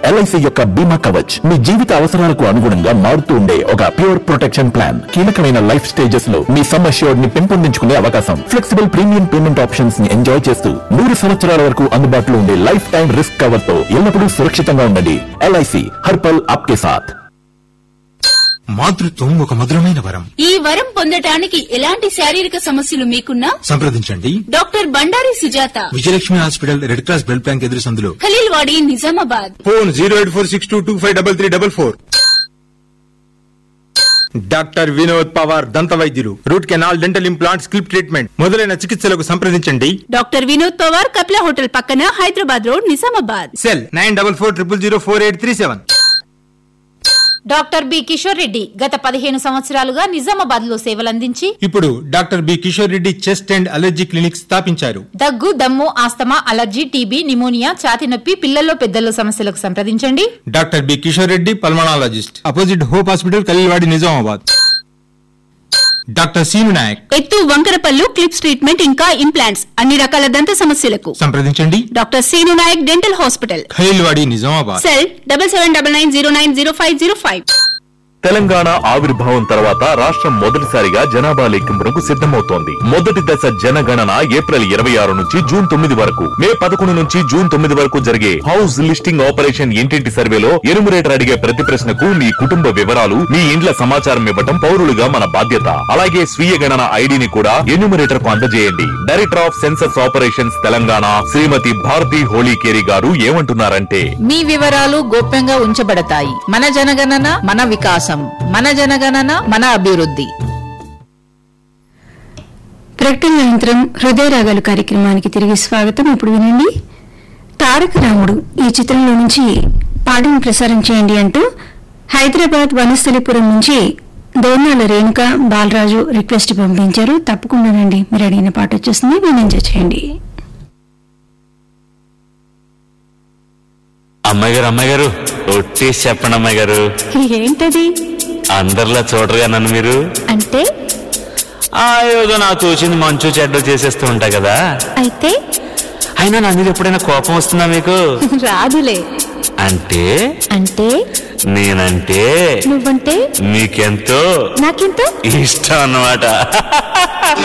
LIC యొక్క బీమా కవచ్ మీ జీవిత అవసరాలకు అనుగుణంగా మారుతూ ఉండే ఒక ప్యూర్ ప్రొటెక్షన్ ప్లాన్ కీలకమైన లైఫ్ స్టేజెస్ లో మీ సమ్ అష్యూర్డ్ ని పెంపొందించుకునే అవకాశం ఫ్లెక్సిబుల్ ప్రీమియం పేమెంట్ ఆప్షన్స్ ని ఎంజాయ్ చేస్తూ నూరు సంవత్సరాల వరకు అందుబాటులో ఉండే లైఫ్ టైం రిస్క్ కవర్ తో ఎల్లప్పుడూ సురక్షితంగా ఉండండి ఎల్ఐసి హర్పల్ ఆప్కే సాథ్ మాతృత్వం ఒక మధురమైన వరం ఈ వరం పొందటానికి ఎలాంటి శారీరక సమస్యలు మీకున్నా సంప్రదించండి doctor Bandari Sujatha Vijayalakshmi hospital red cross blood bank ఎదురు సందులో Khaleelwadi Nizamabad phone zero eight four six two two five double three double four doctor Vinod Pawar దంత వైద్యులు రూట్ కెనాల్ డెంటల్ ఇంప్లాంట్ స్కిల్ప్ ట్రీట్మెంట్ మొదలైన చికిత్సలకు సంప్రదించండి డాక్టర్ వినోద్ పవార్ కపిల హోటల్ పక్కన Hyderabad road Nizamabad cell nine double four triple zero four eight three seven doctor B Kishore Reddy గత పదిహేను సంవత్సరాలుగా నిజామాబాద్ లో సేవలందించి ఇప్పుడు doctor B Kishore Reddy chest and allergy clinic స్థాపించారు దగ్గు దమ్ము ఆస్తమా అలర్జీ టీబీ నిమోనియా ఛాతి నొప్పి పిల్లల్లో పెద్దల్లో సమస్యలకు సంప్రదించండి doctor B Kishore Reddy pulmonologist opposite hope hospital Khaleelwadi Nizamabad doctor Seenu Naik ఎత్తు వంకరపల్లు క్లిప్స్ ట్రీట్మెంట్ ఇంకా ఇంప్లాంట్స్ అన్ని రకాల దంత సమస్యలకు సంప్రదించండి doctor Seenu Naik dental hospital Khaleelwadi Nizamabad cell double seven double nine zero nine zero five zero five Telangana ఆవిర్భావం తర్వాత రాష్ట్రం మొదటిసారిగా జనాభా లెక్కింపునకు సిద్ధమవుతోంది మొదటి దశ జనగణన ఏప్రిల్ ఇరవై ఆరు నుంచి జూన్ తొమ్మిది వరకు మే పదకొండు నుంచి జూన్ తొమ్మిది వరకు జరిగే హౌస్ లిస్టింగ్ ఆపరేషన్ ఇంటింటి సర్వేలో ఎనుమరేటర్ అడిగే ప్రతి ప్రశ్నకు మీ కుటుంబ వివరాలు మీ ఇండ్ల సమాచారం ఇవ్వటం పౌరులుగా మన బాధ్యత అలాగే స్వీయ గణన ఐడిని కూడా ఎన్యూమరేటర్ కు అందజేయండి director of census operations Telangana Shrimati Bharati Holikeri గారు ఏమంటున్నారంటే మీ వివరాలు గోప్యంగా ఉంచబడతాయి మన జనగణన మన వికాసం మన జనగణన మన అభివృద్ధి ప్రకటన అనంతరం హృదయ రాగాలు కార్యక్రమానికి తిరిగి స్వాగతం ఇప్పుడు వినండి తారక రాముడు ఈ చిత్రంలో నుంచి పాటను ప్రసారం చేయండి అంటూ హైదరాబాద్ వనస్థలిపురం నుంచి దోర్నాల రేణుక బాలరాజు రిక్వెస్ట్ పంపించారు తప్పకుండానండి మీరు అడిగిన పాట వచ్చేస్తుంది విని ఎంజాయ్ చేయండి అమ్మాయి గారు అమ్మాయి గారు ఒట్టేసి చెప్పండి అమ్మాయి గారు ఏంటది అందరిలా చూడరుగా నన్ను మీరు అంటే ఆ ఏదో నాకు తోచింది మంచు చెడ్డ చేసేస్తూ ఉంటా కదా అయితే అయినా నా మీద ఎప్పుడైనా కోపం వస్తుందా మీకు రాదులే అంటే అంటే నేనంటే నువ్వంటే మీకెంతో నాకెంతో ఇష్టం అన్నమాట